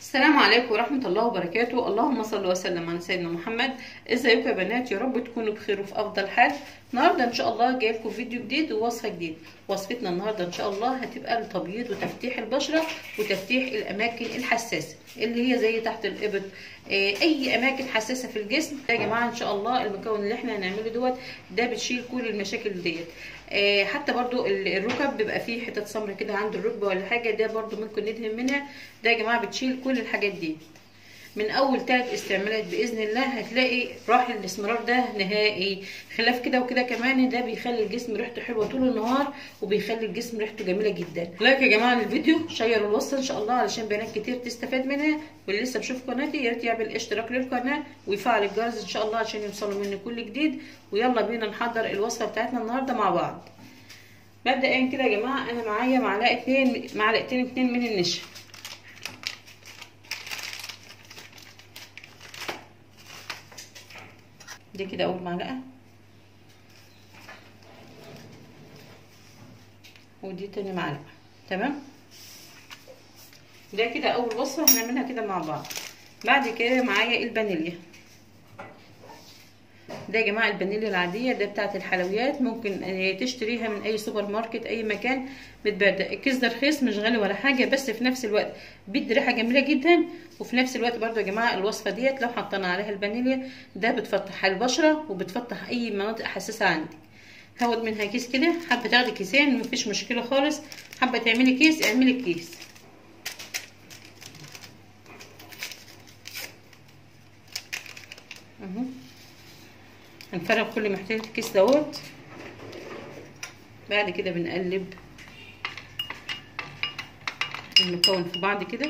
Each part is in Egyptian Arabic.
السلام عليكم ورحمة الله وبركاته اللهم صل وسلم على سيدنا محمد ازيكم يا بنات يا رب تكونوا بخير وفي افضل حال النهارده ان شاء الله جاي لكم فيديو جديد ووصفه جديد وصفتنا النهارده ان شاء الله هتبقى لتبييض وتفتيح البشره وتفتيح الاماكن الحساسه اللي هي زي تحت الابط اي اماكن حساسه في الجسم يا جماعه ان شاء الله المكون اللي احنا هنعمله دوت ده بتشيل كل المشاكل ديت حتى برضو الركب بيبقى فيه حتت سمرة كده عند الركبه ولا حاجه ده برضو ممكن ندهن منها ده يا جماعه بتشيل كل الحاجات دي من اول ثلاث استعمالات باذن الله هتلاقي راح الاسمرار ده نهائي خلاف كده وكده كمان ده بيخلي الجسم ريحته حلوه طول النهار وبيخلي الجسم ريحته جميله جدا لايك يا جماعه للفيديو شير الوصفه ان شاء الله علشان بنات كتير تستفاد منها واللي لسه بشوف قناتي يا ريت يعمل اشتراك للقناه ويفعل الجرس ان شاء الله عشان يوصلوا مني كل جديد ويلا بينا نحضر الوصفه بتاعتنا النهارده مع بعض مبدئيا كده يا جماعه انا معايا معلقه اتنين معلقتين اتنين من النشا دي كده اول معلقه ودي تاني معلقه تمام ده كده اول وصفه هنعملها كده مع بعض بعد كده معايا الفانيليا ده يا جماعه الفانيليا العاديه ده بتاعه الحلويات ممكن تشتريها من اي سوبر ماركت اي مكان بتباع الكيس ده رخيص مش غالي ولا حاجه بس في نفس الوقت بيدي ريحه جميله جدا وفي نفس الوقت برده يا جماعه الوصفه ديت لو حطينا عليها الفانيليا ده بتفتح البشره وبتفتح اي مناطق حساسه عندك هاخد منها كيس كده حابه تاخدي كيسين مفيش مشكله خالص حابه تعملي كيس اعملي كيس اهو هنفرغ كل محتاج الكيس دوت بعد كده بنقلب المكون في بعض كده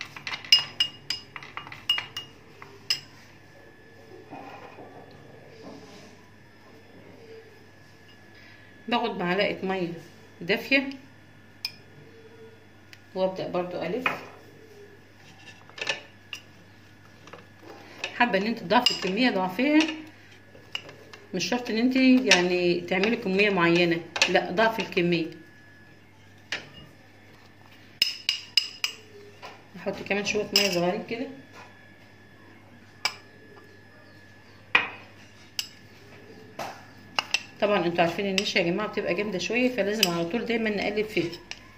باخد معلقه ميه دافيه وابدا برضو الف حابه ان انت تضعفي الكميه ضعفيها مش شرط ان انت يعني تعملي كميه معينه لا ضعف الكميه نحط كمان شويه ميه صغيرين كده طبعا انتوا عارفين النشا يا جماعه بتبقى جامده شويه فلازم على طول دايما نقلب فيها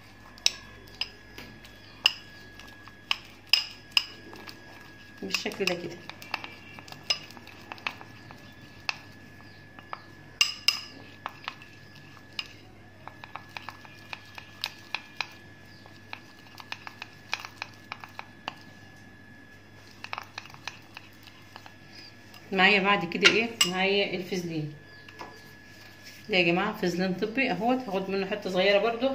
بالشكل ده كده معايا بعد كده ايه معايا الفازلين ده يا جماعه فازلين طبي اهوت هاخد منه حته صغيره برضو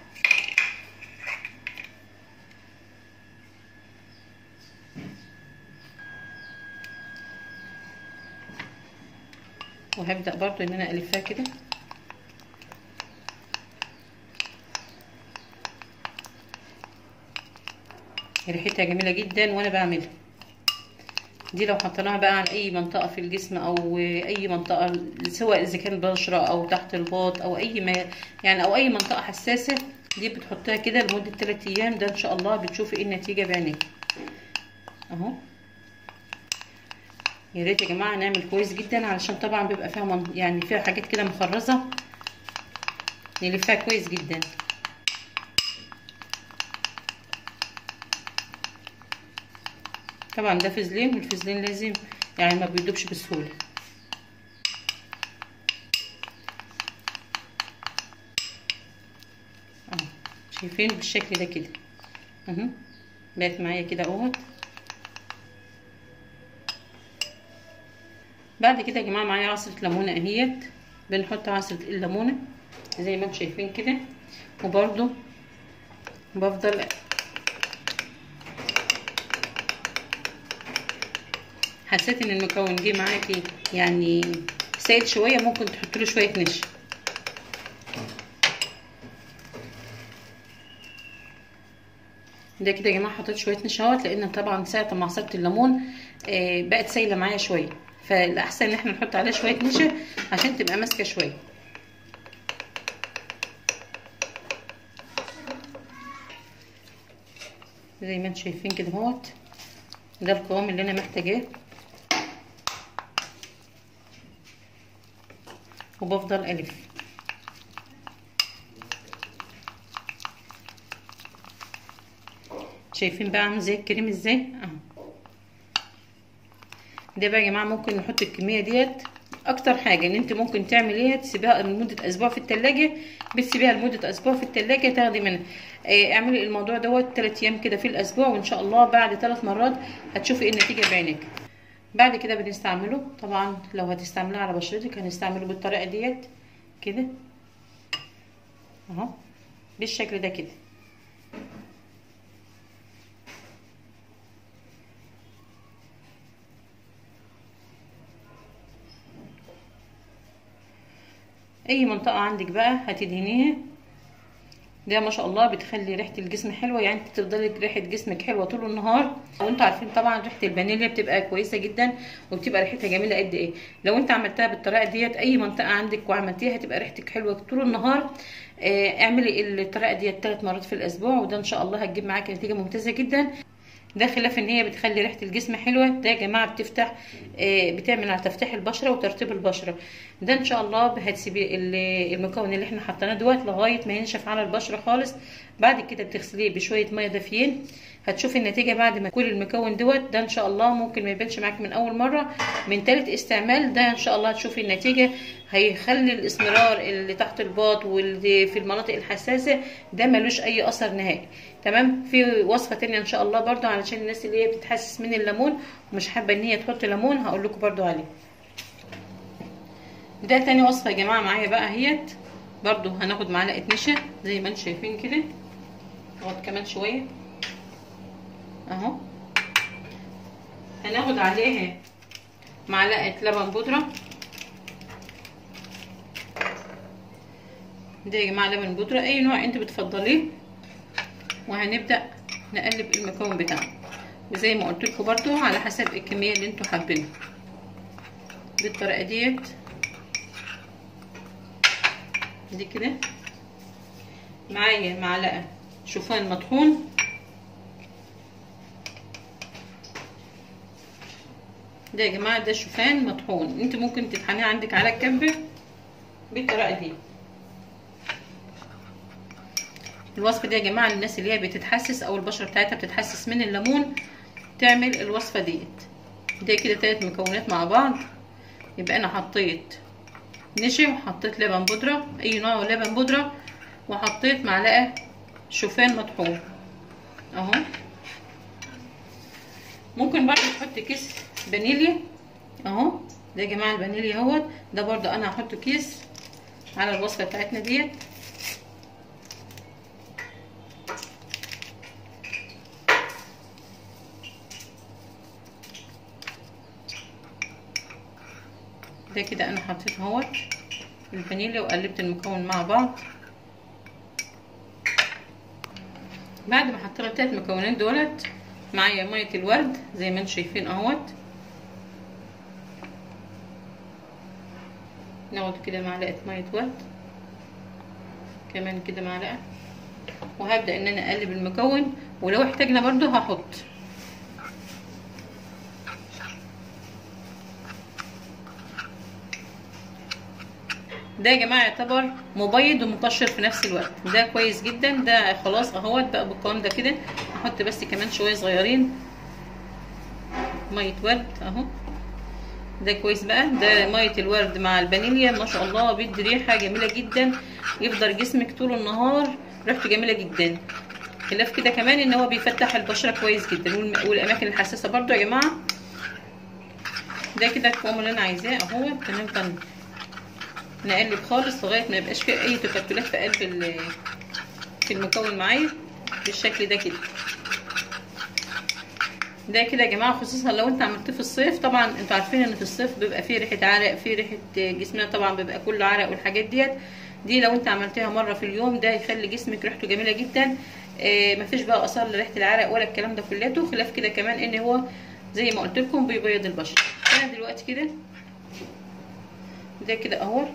وهبدا برضو ان انا الفها كده ريحتها جميله جدا وانا بعملها دي لو حطيناها بقى على اي منطقه في الجسم او اي منطقه سواء اذا كان بشره او تحت الباط او اي ما يعني او اي منطقه حساسه دي بتحطها كده لمده 3 ايام ده ان شاء الله بتشوفي ايه النتيجه بعينيك اهو يا ريت يا جماعه نعمل كويس جدا علشان طبعا بيبقى فيها من يعني فيها حاجات كده مخرزه نلفها كويس جدا طبعا ده فازلين والفازلين لازم يعني ما بيدوبش بسهوله اهو شايفين بالشكل ده كده اهو بقت معايا كده اهوت بعد كده يا جماعه معايا عصره ليمونه اهيت بنحط عصره الليمونه زي ما انتم شايفين كده وبرده بفضل حسيت ان المكون جه معاكي يعني سائل شويه ممكن تحط له شويه نشا ده كده يا جماعه حطيت شويه نشا اهوت لان طبعا ساعه ما عصرت الليمون آه بقت سايله معايا شويه فالاحسن ان احنا نحط عليها شويه نشا عشان تبقى ماسكه شويه زي ما انتم شايفين كده اهوت ده القوام اللي انا محتاجاه وبفضل الف شايفين بقى عامل زي الكريم ازاي اهو ده بقى يا جماعه ممكن نحط الكميه ديت اكتر حاجه ان انت ممكن تعمليها تسيبيها لمده اسبوع في التلاجة بتسيبيها لمده اسبوع في التلاجة تاخدي منها آه اعملي الموضوع دوت 3 ايام كده في الاسبوع وان شاء الله بعد 3 مرات هتشوفي النتيجه بعينك بعد كده بنستعمله طبعا لو هتستعمليه على بشرتك هنستعمله بالطريقه ديت كده اهو بالشكل ده كده اي منطقه عندك بقى هتدهنيها ده ما شاء الله بتخلي ريحه الجسم حلوه يعني انت تفضلي ريحه جسمك حلوه طول النهار وانتوا عارفين طبعا ريحه الفانيليا بتبقى كويسه جدا وبتبقى ريحتها جميله قد ايه لو انت عملتها بالطريقه ديت اي منطقه عندك وعملتيها هتبقى ريحتك حلوه طول النهار اه اعملي الطريقه ديت ثلاث مرات في الاسبوع وده ان شاء الله هتجيب معاكي نتيجه ممتازه جدا ده خلاف ان هي بتخلي ريحه الجسم حلوه ده يا جماعه بتفتح آه بتعمل على تفتيح البشره وترطيب البشره ده ان شاء الله هتسيبي المكون اللي احنا حطيناه دوت لغايه ما ينشف على البشره خالص بعد كده بتغسليه بشويه ميه دافيين هتشوفي النتيجه بعد ما كل المكون دوت ده ان شاء الله ممكن ما يبانش معاك من اول مره من ثالث استعمال ده ان شاء الله هتشوفي النتيجه هيخلي الاسمرار اللي تحت الباط واللي في المناطق الحساسه ده ملوش اي اثر نهائي تمام في وصفه تانية ان شاء الله برده علشان الناس اللي هي بتتحسس من الليمون ومش حابه ان هي تحط ليمون هقول لكم برده عليه ده تاني وصفه يا جماعه معايا بقى اهيت برده هناخد معلقه نشا زي ما انتم شايفين كده نقعد كمان شويه اهو هناخد عليها معلقه لبن بودره ده يا جماعه لبن بودره اي نوع انت بتفضليه وهنبدا نقلب المكون بتاعنا وزي ما قلت لكم برده على حسب الكميه اللي انتوا حابينها بالطريقه ديت دي كده معايا معلقه شوفان مطحون ده يا جماعه ده شوفان مطحون انت ممكن تطحنيه عندك على الكبه بالطريقه دي الوصفه دي يا جماعه للناس اللي هي بتتحسس او البشره بتاعتها بتتحسس من الليمون تعمل الوصفه ديت ده كده تلات مكونات مع بعض يبقى انا حطيت نشا وحطيت لبن بودره اي نوع لبن بودره وحطيت معلقه شوفان مطحون اهو ممكن برضه تحط كيس فانيليا اهو ده يا جماعه الفانيليا اهوت ده برضه انا هحط كيس على الوصفه بتاعتنا ديت ده كده انا حطيت اهوت الفانيليا وقلبت المكون مع بعض بعد ما حطينا التلات مكونات دولت معايا ميه الورد زي ما انتم شايفين اهوت ناخد كده معلقه ميه ورد كمان كده معلقه وهبدا ان انا اقلب المكون ولو احتاجنا برضو هحط ده يا جماعه يعتبر مبيض ومقشر في نفس الوقت ده كويس جدا ده خلاص اهوت بقى بالقوام ده كده احط بس كمان شويه صغيرين ميه ورد اهو ده كويس بقى ده ميه الورد مع الفانيليا ما شاء الله بيدي ريحه جميله جدا يفضل جسمك طول النهار ريحته جميله جدا خلاف كده كمان ان هو بيفتح البشره كويس جدا والاماكن الحساسه برضو يا جماعه ده كده القوام اللي انا عايزاه اهو هنفضل نقلب خالص لغايه ما يبقاش فيه اي تكتلات في قلب في المكون معايا بالشكل ده كده ده كده يا جماعه خصوصا لو انت عملتيه في الصيف طبعا انتوا عارفين ان في الصيف بيبقى فيه ريحه عرق فيه ريحه جسمنا طبعا بيبقى كله عرق والحاجات ديت دي لو انت عملتيها مره في اليوم ده يخلي جسمك ريحته جميله جدا آه مفيش بقى اثار لريحه العرق ولا الكلام ده كلته خلاف كده كمان ان هو زي ما قلت لكم بيبيض البشره انا دلوقتي كده ده كده اهوت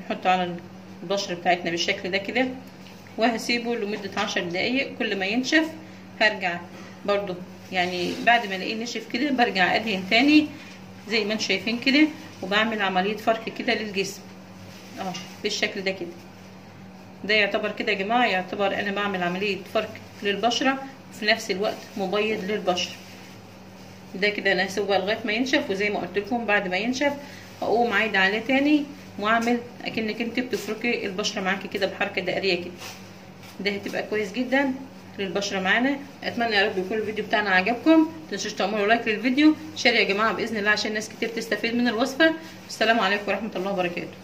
نحطه على البشرة بتاعتنا بالشكل ده كده وهسيبه لمدة عشر دقايق كل ما ينشف هرجع برضو يعني بعد ما الاقيه نشف كده برجع ادهن تاني زي ما انتم شايفين كده وبعمل عملية فرك كده للجسم اه بالشكل ده كده ده يعتبر كده يا جماعة يعتبر انا بعمل عملية فرك للبشرة وفي نفس الوقت مبيض للبشرة ده كده انا هسيبه لغاية ما ينشف وزي ما قلت لكم بعد ما ينشف هقوم عايدة عليه تاني واعمل اكنك انت بتفركي البشرة معاكي كده بحركة دائرية كده ده هتبقى كويس جدا للبشره معانا اتمنى يا رب يكون الفيديو بتاعنا عجبكم متنسوش تعملوا لايك للفيديو شير يا جماعه باذن الله عشان ناس كتير تستفيد من الوصفه السلام عليكم ورحمه الله وبركاته